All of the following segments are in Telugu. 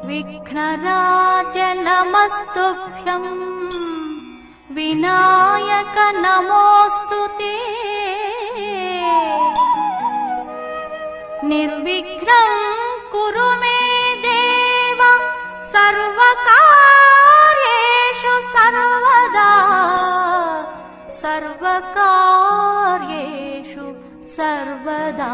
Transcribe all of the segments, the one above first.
विघ्नराज नमस्तुभ्यम् विनायक नमोऽस्तु ते निर्विघ्नम् कुरु मे देव सर्वकार्येषु सर्वदा सर्वकार्येषु सर्वदा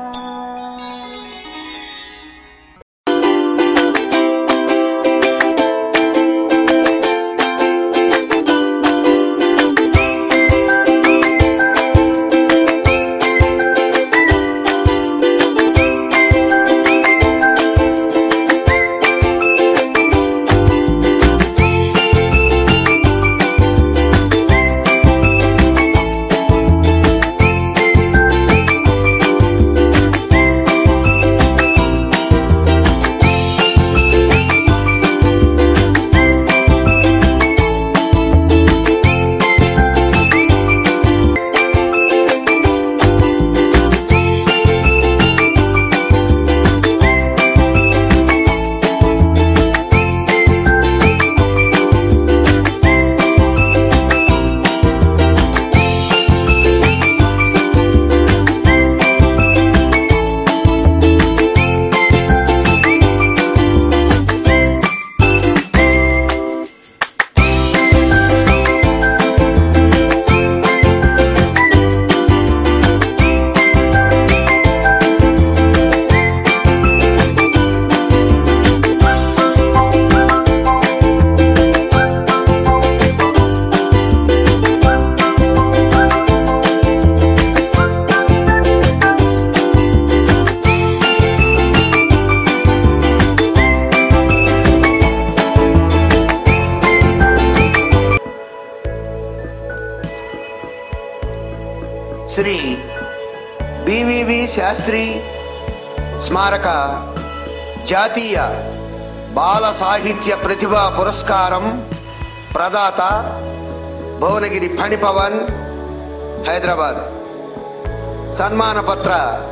శ్రీ బివివి శాస్త్రి స్మారక జాతీయ బాల సాహిత్య ప్రతిభా పురస్కారం ప్రదాత భువనగిరి ఫణిపవన్ హైదరాబాద్ సన్మాన పత్ర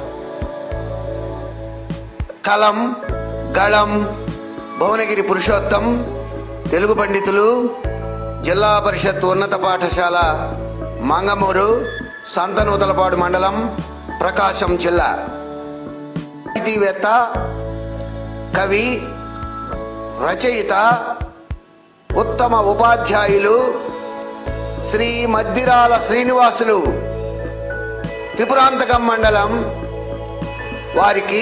కలం గళం భువనగిరి పురుషోత్తం తెలుగు పండితులు జిల్లా పరిషత్ ఉన్నత పాఠశాల మంగమూరు సంతనూతలపాడు మండలం ప్రకాశం జిల్లా సాహితీవేత్త కవి రచయిత ఉత్తమ ఉపాధ్యాయులు శ్రీ మద్దిరాల శ్రీనివాసులు త్రిపురాంతకం మండలం వారికి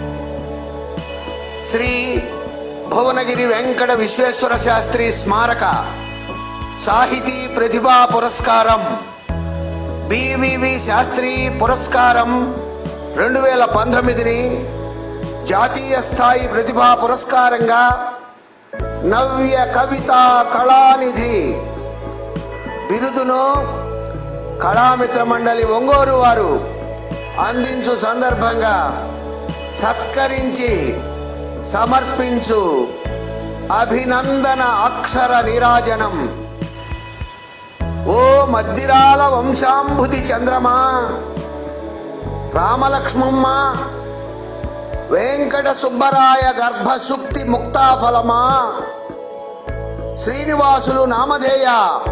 శ్రీ భువనగిరి వెంకట విశ్వేశ్వర శాస్త్రి స్మారక సాహితీ ప్రతిభా పురస్కారం బివివి శాస్త్రి పురస్కారం రెండు వేల పంతొమ్మిదిని జాతీయ స్థాయి ప్రతిభా పురస్కారంగా నవ్య కవిత కళానిధి బిరుదును కళామిత్ర మండలి ఒంగోరు వారు అందించు సందర్భంగా సత్కరించి సమర్పించు అభినందన అక్షర నీరాజనం ఓ మద్దిరాల వంశాంభుతి చంద్రమా రామలక్ష్మమ్మ వెంకట సుబ్బరాయ గర్భసుక్తి ముక్తాఫలమా శ్రీనివాసులు నామధేయ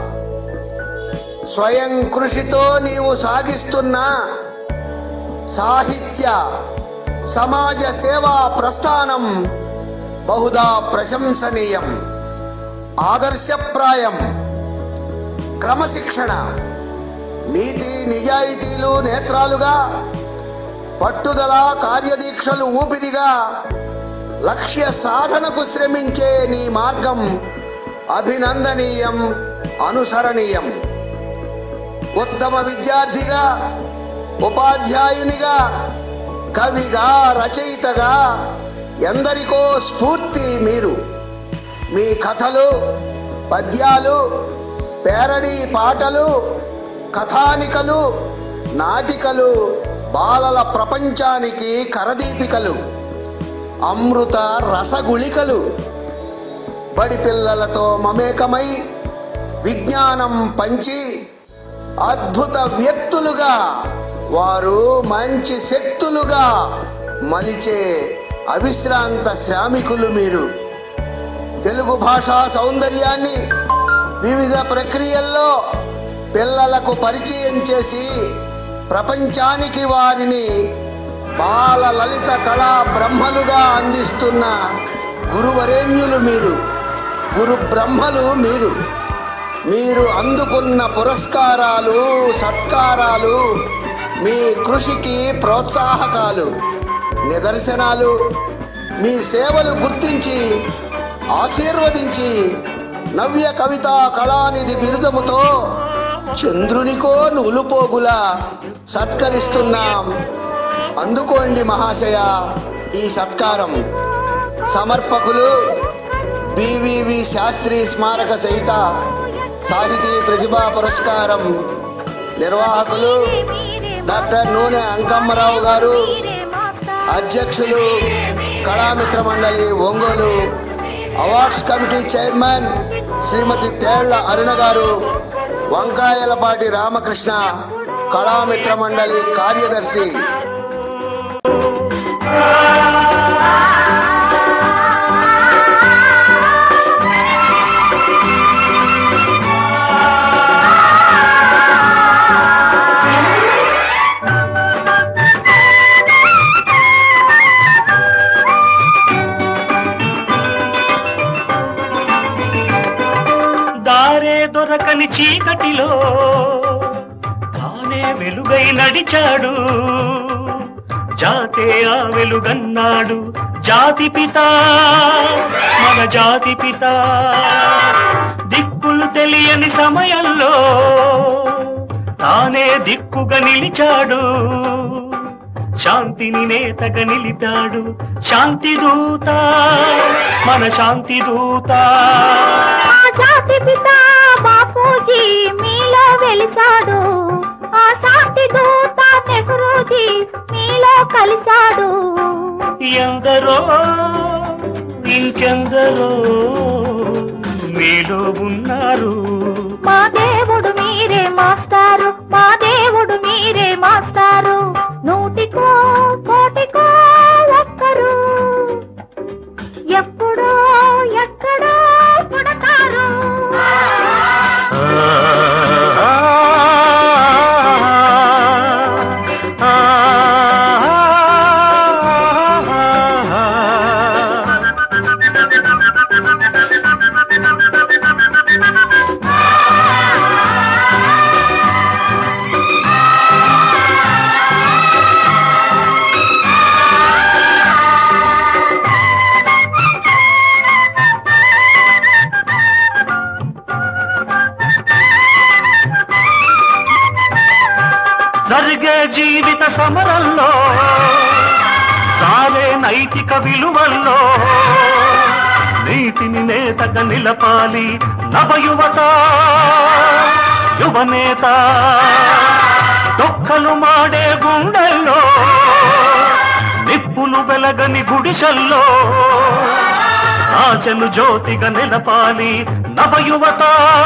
స్వయం కృషితో నీవు సాగిస్తున్న సాహిత్య సమాజ సేవా ప్రస్థానం బహుదా ప్రశంసనీయం ఆదర్శప్రాయం క్రమశిక్షణ నీతి నిజాయితీలు నేత్రాలుగా పట్టుదల కార్యదీక్షలు ఊపిరిగా లక్ష్య సాధనకు శ్రమించే నీ మార్గం అభినందనీయం అనుసరణీయం ఉత్తమ విద్యార్థిగా ఉపాధ్యాయునిగా కవిగా రచయితగా ఎందరికో స్ఫూర్తి మీరు మీ కథలు పద్యాలు పేరడి పాటలు కథానికలు నాటికలు బాలల ప్రపంచానికి కరదీపికలు అమృత రసగుళికలు బడి పిల్లలతో మమేకమై విజ్ఞానం పంచి అద్భుత వ్యక్తులుగా వారు మంచి శక్తులుగా మలిచే అవిశ్రాంత శ్రామికులు మీరు తెలుగు భాషా సౌందర్యాన్ని వివిధ ప్రక్రియల్లో పిల్లలకు పరిచయం చేసి ప్రపంచానికి వారిని బాల లలిత కళా బ్రహ్మలుగా అందిస్తున్న గురువరేణ్యులు మీరు గురు బ్రహ్మలు మీరు మీరు అందుకున్న పురస్కారాలు సత్కారాలు మీ కృషికి ప్రోత్సాహకాలు నిదర్శనాలు మీ సేవలు గుర్తించి ఆశీర్వదించి నవ్య కవితా కళానిధి బిరుదముతో చంద్రునికో నూలుపోగులా సత్కరిస్తున్నాం అందుకోండి మహాశయ ఈ సత్కారం సమర్పకులు బివివి శాస్త్రి స్మారక సహిత సాహితీ ప్రతిభా పురస్కారం నిర్వాహకులు డాక్టర్ నూనె అంకమ్మరావు గారు అధ్యక్షులు Kalamitra Mandali Ongole awards committee chairman Srimati Thella Aruna garu Vankayalapati Ramakrishna కళామిత్ర మండలి కార్యదర్శి దారే దొరకని చీకటిలో తానే వెలుగై నడిచాడు జాతే ఆ వెలుగన్నాడు జాతి పిత మన జాతి పిత దిక్కులు తెలియని సమయంలో తానే దిక్కుగా నిలిచాడు శాంతిని నేతగా నిలిపాడు శాంతి దూత మన శాంతి దూత ఆ జాతి పిత బాపూజీ మీలో వెలిసాడు ఆ శాంతి దూత నెహ్రూజీ మీలో కలిశాడు ఎందరో ఇంకెందరో మీలో ఉన్నారు మా దేవుడు మీరే మాస్టారు మా దేవుడు మీరే మాస్టారు నూటికో కోటికో ఒక్కరు ఎప్పుడో ఎక్కడో పుడతారు జరిగే జీవిత సమరంలో సాగే నైతిక విలువల్లో నీతిని నేతగా నిలపాలి నవయువత యువనేత దొక్కలు మాడే గుండెల్లో నిప్పులు వెలగని గుడిసెల్లో ఆశలు జ్యోతిగా నిలపాలి నవయువత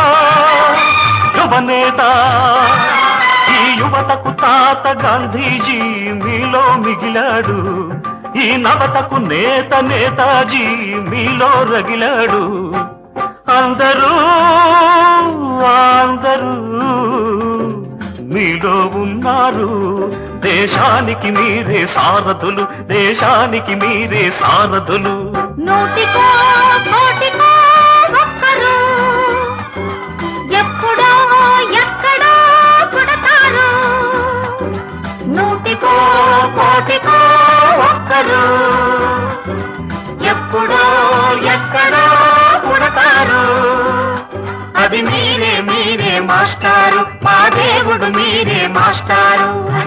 యువనేత ఈ యువతకు తాత గాంధీజీ మీలో మిగిలాడు ఈ నవతకు నేత నేతాజీ మీలో రగిలాడు అందరూ అందరూ మీలో ఉన్నారు దేశానికి మీరే సారథులు దేశానికి మీరే సారథులు నూటికో కోటికో ఒక్కరు ఎప్పుడో ఎక్కడో పుడతారు నూటికో కోటికో ఒక్కరు ఎప్పుడో ఎక్కడో పుడతారు అది మీరే మీరే మాస్టారు మా దేవుడు మీరే మాస్టారు